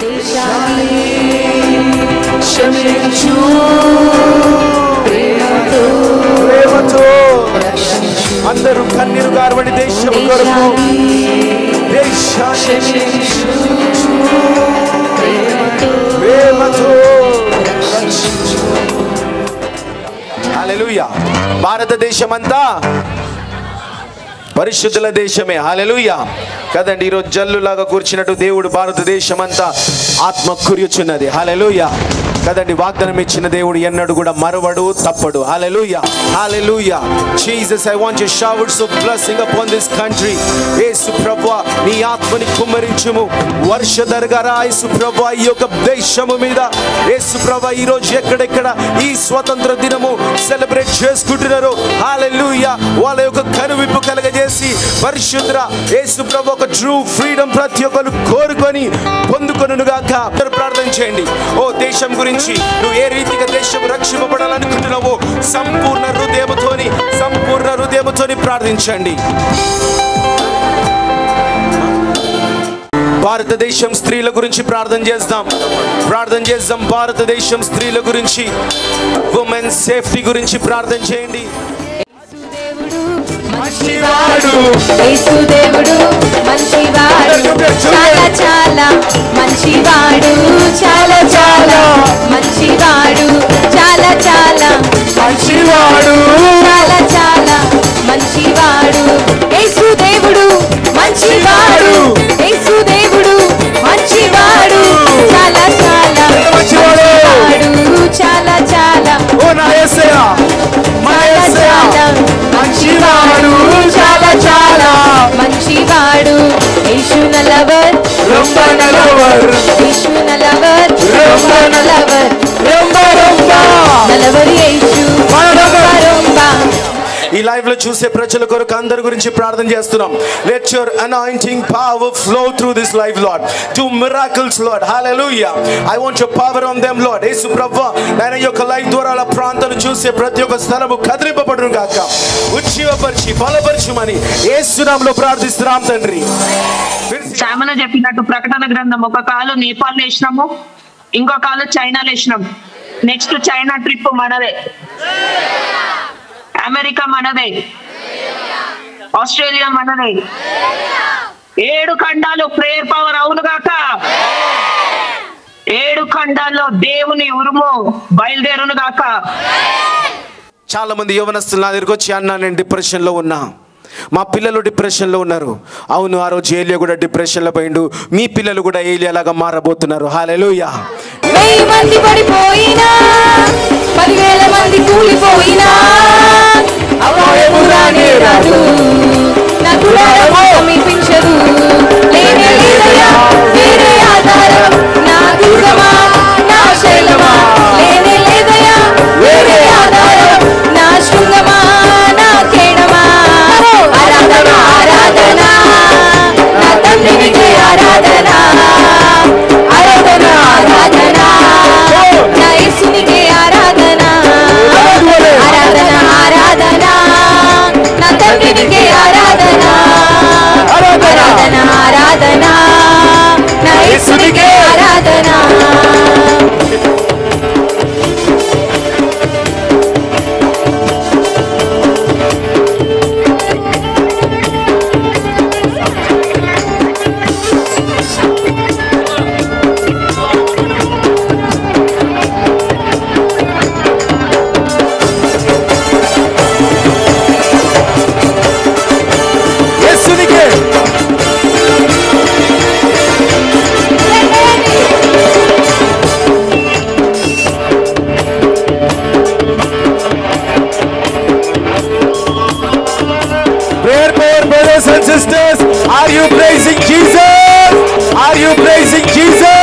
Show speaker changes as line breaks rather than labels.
దేశాన్ని క్షమించు ప్రేమతో
ప్రేమతో
రక్షించు
అందరూ కన్నీరు గారబడి దేశం కొరకు దేశాన్ని
క్షమించు ప్రేమతో
ప్రేమతో
రక్షించు
హల్లెలూయా భారతదేశం అంతా పరిశుద్ధుల దేశమే హల్లెలూయా కదండి ఈరోజు జల్లులాగా కూర్చున్నట్టు దేవుడు భారతదేశం అంతా ఆత్మ కురియుచున్నది హల్లెలూయా కదండి వాగ్దానం ఇచ్చిన దేవుడు ఎన్నడు కూడా మరవడు తప్పడు hallelujah hallelujah Jesus I want you showers of blessing upon this country Yesu ప్రభువా నీ ఆత్మని కుమ్మరించుము వర్షధరగారా యేసు ప్రభువా ఈ యొక్క దేశము మీద యేసు ప్రభువా ఈ రోజు ఎక్కడెక్కడ ఈ స్వతంత్ర దినము సెలబ్రేట్ చేసుకుంటున్నారు హల్లెలూయా వాళ్ళ యొక్క కనువిప్పు కలగజేసి పరిశుద్ర యేసు ప్రభు ఒక ట్రూ ఫ్రీడమ్ ప్రతి ఒక్కరు కోరుకొని పొందుకొనుగాక అందరూ ప్రార్థన చేయండి ఓ దేశం గురించి నువ్వు ఏ రీతిగా దేశం రక్షింపబడాలనుకుంటున్నావో సంపూర్ణ హృదయముతోని సంపూర్ణ హృదయముతోని ప్రార్థించండి భారతదేశం స్త్రీల గురించి ప్రార్థన చేద్దాం ప్రార్థన చేద్దాం భారతదేశం స్త్రీల గురించి ఉమెన్ సేఫ్టీ గురించి ప్రార్థన చేయండి
మంచివాడు యేసుదేవుడు మంచివాడు చాలా చాలా మంచివాడు చాలా చాలా మంచివాడు చాలా చాలా
మంచివాడు
చాలా చాలా మంచివాడు యేసుదేవుడు మంచివాడు యేసుదేవుడు మంచివాడు చాలా చాలా
మంచివాడు.
మంచివాడు చాలా చాలా
ఓ నా యేసయ్యా మా
చాలా
యేసయ్యా
చాలా మంచివాడు చాలా చాలా మంచివాడు యేసు నలవర్
రొంబ నలవర్
యేసు నలవర్
రొంబ
నలవర్
రొంబ రొంబ
నలవరి యేసు
మనడగ.
రొంబ
ఈ లైవ్ లో చూసే ప్రజల కొరకు అందరి గురించి ప్రార్థన చేస్తున్నాం let your anointing power flow through this live lord to miracles lord hallelujah I want your power on them lord Yesu ప్రభువా నేను ఈ యొక్క లైవ్ ద్వారా అలా ప్రాంతాలు చూసే ప్రతి ఒక్క స్థలము కదిలింపబడును గాక ఉజ్జీవపరిచి బలపరచుమని యేసునామములో ప్రార్థిస్తున్నాం తండ్రి
శ్యామల చెప్పినట్టు ప్రకటన గ్రంథం ఒక కాలు నేపాల్ వేసినాము ఇంకో కాలు చైనాలో వేసినాం నెక్స్ట్ చైనా ట్రిప్ మనదే అమెరికా మనదే ఆస్ట్రేలియా మనదే ఏడు ఖండాలు ప్రేయర్ పవర్ అవును గాక ఏడు ఖండాల్లో దేవుని ఉరుము బయలుదేరును గాక
చాలా మంది యవనస్తులు నా దగ్గరికి వచ్చి అన్నా నేను డిప్రెషన్లో ఉన్నా మా పిల్లలు డిప్రెషన్లో ఉన్నారు అవును ఆ రోజు ఏలియా కూడా డిప్రెషన్లో పోయిండు మీ పిల్లలు కూడా ఏలియాలాగా మారబోతున్నారు హాలెలూయా
వెయ్యి మంది పడిపోయినా పదివేల మంది కూలిపోయినా అపాయము రానే రాదు నాకు రావడం సమీపించదు లేనే లేదయ్యా వేరే ఆధారం నా దుర్గమా నా శైలమా లేనే లేదయ్యా వేరే ఆధారం నా శృంగమా నా కేణమా ఆరాధన ఆరాధన నా తండ్రికి ఆరాధన ఆరాధన ఆరాధన నా యేసునికే ఆరాధన ఆరాధన ఆరాధన నా తండ్రికి ఆరాధన ఆరాధన ఆరాధన నా యేసునికే ఆరాధన
యేసునికే Prayer power, brothers and sisters, are you praising Jesus? Are you praising Jesus?